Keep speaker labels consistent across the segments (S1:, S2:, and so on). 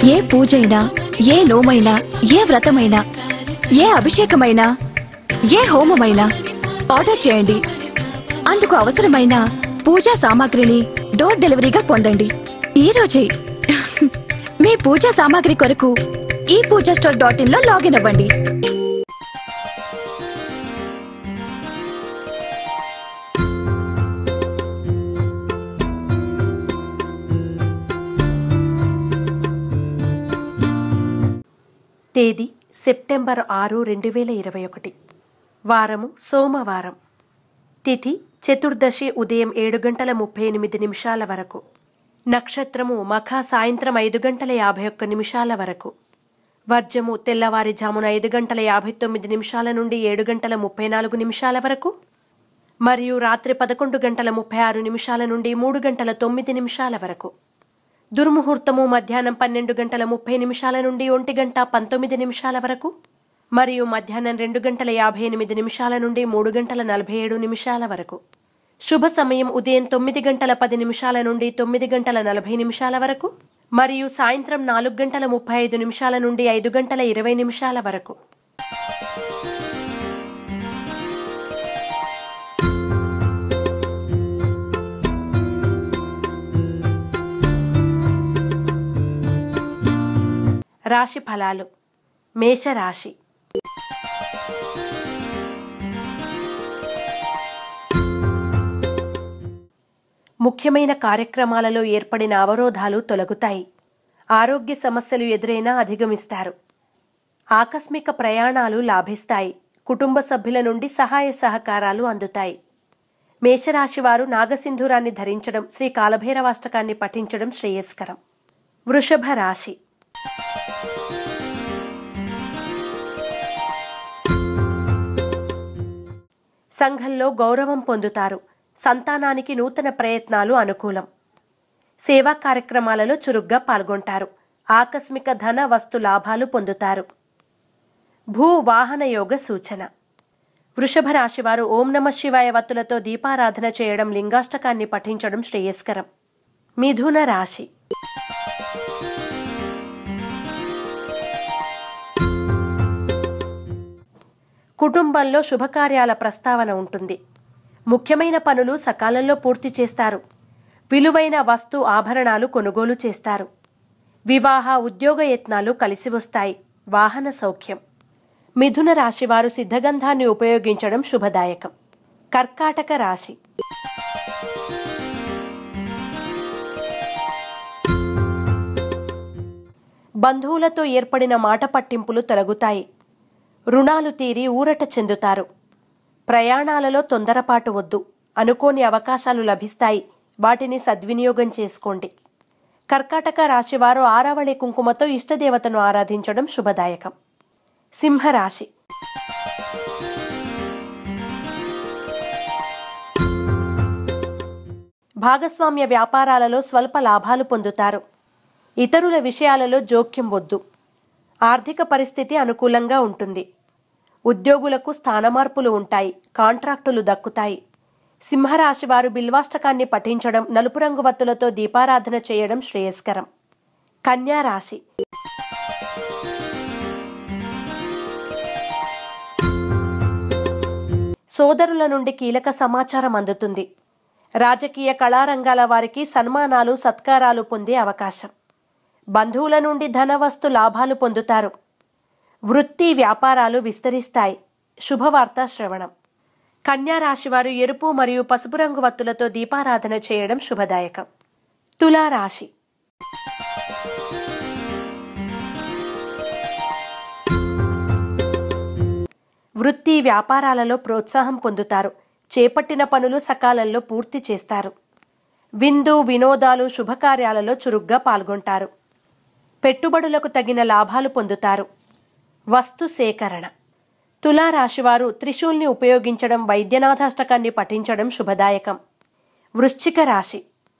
S1: ఏ పూజైనా ఏ నోమైనా ఏ వ్రతమైనా ఏ అభిషేకమైనా ఏ హోమమైనా ఆర్డర్ చేయండి అందుకు అవసరమైన పూజా సామాగ్రిని డోర్ డెలివరీగా పొందండి ఈ రోజే మీ పూజా సామాగ్రి కొరకు ఈ పూజా స్టోర్ డాట్ ఇన్ లో లాగిన్ అవ్వండి
S2: తేదీ సెప్టెంబర్ ఆరు రెండు వేల ఇరవై ఒకటి వారము సోమవారం తిథి చతుర్దశి ఉదయం ఏడు గంటల ముప్పై ఎనిమిది నిమిషాల వరకు నక్షత్రము మఖ సాయంత్రం ఐదు గంటల యాభై ఒక్క నిమిషాల వరకు వర్జము తెల్లవారుజామున ఐదు గంటల యాభై తొమ్మిది నిమిషాల నుండి ఏడు గంటల ముప్పై నాలుగు నిమిషాల వరకు మరియు రాత్రి పదకొండు గంటల ముప్పై ఆరు నిమిషాల నుండి మూడు గంటల తొమ్మిది నిమిషాల వరకు దుర్ముహూర్తము మధ్యాహ్నం పన్నెండు గంటల ముప్పై నిమిషాల నుండి ఒంటి గంట పంతొమ్మిది నిమిషాల వరకు మరియు మధ్యాహ్నం రెండు గంటల యాభై ఎనిమిది నిమిషాల నుండి మూడు గంటల నలభై ఏడు నిమిషాల వరకు శుభ సమయం ఉదయం తొమ్మిది గంటల పది నిమిషాల నుండి తొమ్మిది గంటల నలభై నిమిషాల వరకు మరియు సాయంత్రం నాలుగు గంటల ముప్పై ఐదు నిమిషాల నుండి ఐదు గంటల ఇరవై నిమిషాల వరకు రాశి ఫలాలు మేషరాశి ముఖ్యమైన కార్యక్రమాలలో ఏర్పడిన అవరోధాలు తొలగుతాయి ఆరోగ్య సమస్యలు ఎదురైనా అధిగమిస్తారు ఆకస్మిక ప్రయాణాలు లాభిస్తాయి కుటుంబ సభ్యుల నుండి సహాయ సహకారాలు అందుతాయి మేషరాశివారు నాగసింధూరాన్ని ధరించడం శ్రీ కాలభైరవాష్టకాన్ని పఠించడం శ్రేయస్కరం వృషభ రాశి సంఘంలో గౌరవం పొందుతారు సంతానానికి నూతన ప్రయత్నాలు అనుకూలం సేవా కార్యక్రమాలలో చురుగ్గా పాల్గొంటారు ఆకస్మిక ధన వస్తు లాభాలు పొందుతారు భూ వాహన యోగ సూచన వృషభ రాశివారు ఓం నమ శివాయ వత్తులతో దీపారాధన చేయడం లింగాష్టకాన్ని పఠించడం శ్రేయస్కరం మిథున రాశి కుటుంబంలో శుభకార్యాల ప్రస్తావన ఉంటుంది ముఖ్యమైన పనులు సకాలంలో పూర్తి చేస్తారు విలువైన వస్తు ఆభరణాలు కొనుగోలు చేస్తారు వివాహ ఉద్యోగ యత్నాలు కలిసి వస్తాయి వాహన సౌఖ్యం మిథున రాశివారు సిద్ధగంధాన్ని ఉపయోగించడం శుభదాయకం కర్కాటక రాశి బంధువులతో ఏర్పడిన మాట పట్టింపులు తొలగుతాయి రుణాలు తీరి ఊరట చెందుతారు ప్రయాణాలలో తొందరపాటు వద్దు అనుకోని అవకాశాలు లభిస్తాయి వాటిని సద్వినియోగం చేసుకోండి కర్కాటక రాశివారు ఆరావళి కుంకుమతో ఇష్టదేవతను ఆరాధించడం శుభదాయకం సింహరాశి భాగస్వామ్య వ్యాపారాలలో స్వల్ప లాభాలు పొందుతారు ఇతరుల విషయాలలో జోక్యం వద్దు ఆర్థిక పరిస్థితి అనుకూలంగా ఉంటుంది ఉద్యోగులకు స్థానమార్పులు ఉంటాయి కాంట్రాక్టులు దక్కుతాయి సింహరాశి వారు బిల్వాష్టకాన్ని పఠించడం నలుపు రంగు వత్తులతో దీపారాధన చేయడం శ్రేయస్కరం కన్యా రాశి సోదరుల నుండి కీలక సమాచారం అందుతుంది రాజకీయ కళారంగాల వారికి సన్మానాలు సత్కారాలు పొందే అవకాశం బంధువుల నుండి ధనవస్తు లాభాలు పొందుతారు వృత్తి వ్యాపారాలు విస్తరిస్తాయి శుభవార్త శ్రవణం కన్యా రాశివారు ఎరుపు మరియు పసుపు రంగు వత్తులతో దీపారాధన చేయడం శుభదాయకం తులా రాశి వృత్తి వ్యాపారాలలో ప్రోత్సాహం పొందుతారు చేపట్టిన పనులు సకాలంలో పూర్తి చేస్తారు విందు వినోదాలు శుభకార్యాలలో చురుగ్గా పాల్గొంటారు పెట్టుబడులకు తగిన లాభాలు పొందుతారు వస్తు సేకరణ తులారాశివారు త్రిశూల్ని ఉపయోగించడం వైద్యనాథాష్టకాన్ని పఠించడం శుభదాయకం వృశ్చిక రాశి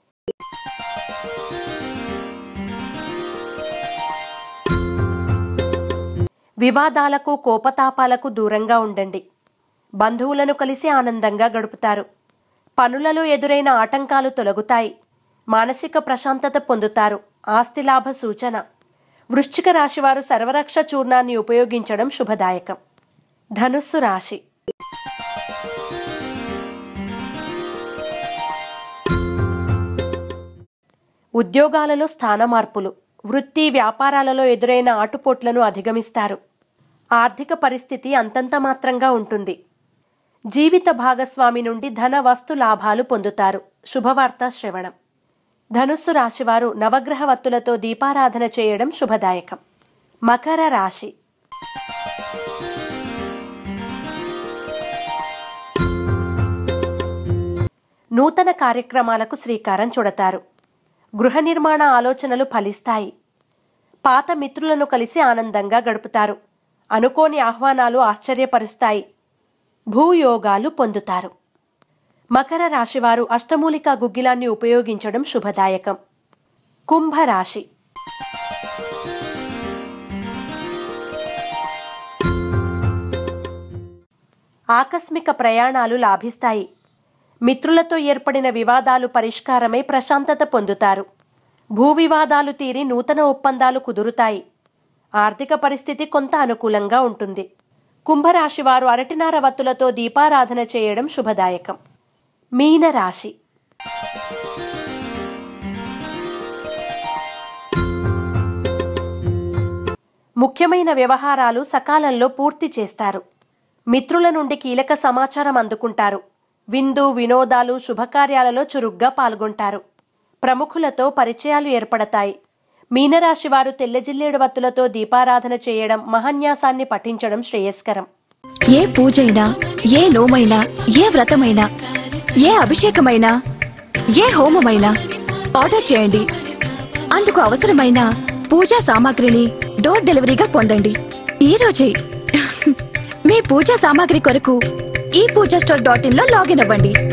S2: వివాదాలకు కోపతాపాలకు దూరంగా ఉండండి బంధువులను కలిసి ఆనందంగా గడుపుతారు పనులలో ఎదురైన ఆటంకాలు తొలగుతాయి మానసిక ప్రశాంతత పొందుతారు ఆస్తి లాభ సూచన వృశ్చిక రాశి వారు సర్వరక్ష చూర్ణాన్ని ఉపయోగించడం శుభదాయకం ధనుస్సు రాశి ఉద్యోగాలలో స్థాన మార్పులు వృత్తి వ్యాపారాలలో ఎదురైన ఆటుపోట్లను అధిగమిస్తారు ఆర్థిక పరిస్థితి అంతంత మాత్రంగా ఉంటుంది జీవిత భాగస్వామి నుండి ధన వస్తు లాభాలు పొందుతారు శుభవార్త శ్రవణం ధనుస్సు రాశివారు నవగ్రహ వత్తులతో దీపారాధన చేయడం శుభదాయకం మకర రాశి నూతన కార్యక్రమాలకు శ్రీకారం చుడతారు గృహ నిర్మాణ ఆలోచనలు ఫలిస్తాయి పాత మిత్రులను కలిసి ఆనందంగా గడుపుతారు అనుకోని ఆహ్వానాలు ఆశ్చర్యపరుస్తాయి భూయోగాలు పొందుతారు మకర రాశివారు అష్టమూలికా గుగ్గిలాన్ని ఉపయోగించడం శుభదాయకం కుంభరాశి ఆకస్మిక ప్రయాణాలు లాభిస్తాయి మిత్రులతో ఏర్పడిన వివాదాలు పరిష్కారమై ప్రశాంతత పొందుతారు భూ వివాదాలు తీరి నూతన ఒప్పందాలు కుదురుతాయి ఆర్థిక పరిస్థితి కొంత అనుకూలంగా ఉంటుంది కుంభరాశి వారు అరటినార వత్తులతో దీపారాధన చేయడం శుభదాయకం మీనరాశి ముఖ్యమైన వ్యవహారాలు సకాలంలో పూర్తి చేస్తారు మిత్రుల నుండి కీలక సమాచారం అందుకుంటారు విందు వినోదాలు శుభకార్యాలలో చురుగ్గా పాల్గొంటారు ప్రముఖులతో పరిచయాలు ఏర్పడతాయి మీనరాశి వారు తెల్లజిల్లేడు వత్తులతో దీపారాధన చేయడం మహాన్యాసాన్ని పఠించడం శ్రేయస్కరం
S1: ఏ పూజైనా ఏ నోమైనా ఏ వ్రతమైనా ఏ అభిషేకమైనా ఏ హోమమైనా ఆర్డర్ చేయండి అందుకు అవసరమైన పూజా సామాగ్రిని డోర్ డెలివరీగా పొందండి ఈ రోజే మీ పూజా సామాగ్రి కొరకు ఈ పూజా స్టోర్ డాట్ ఇన్ లో లాగిన్ అవ్వండి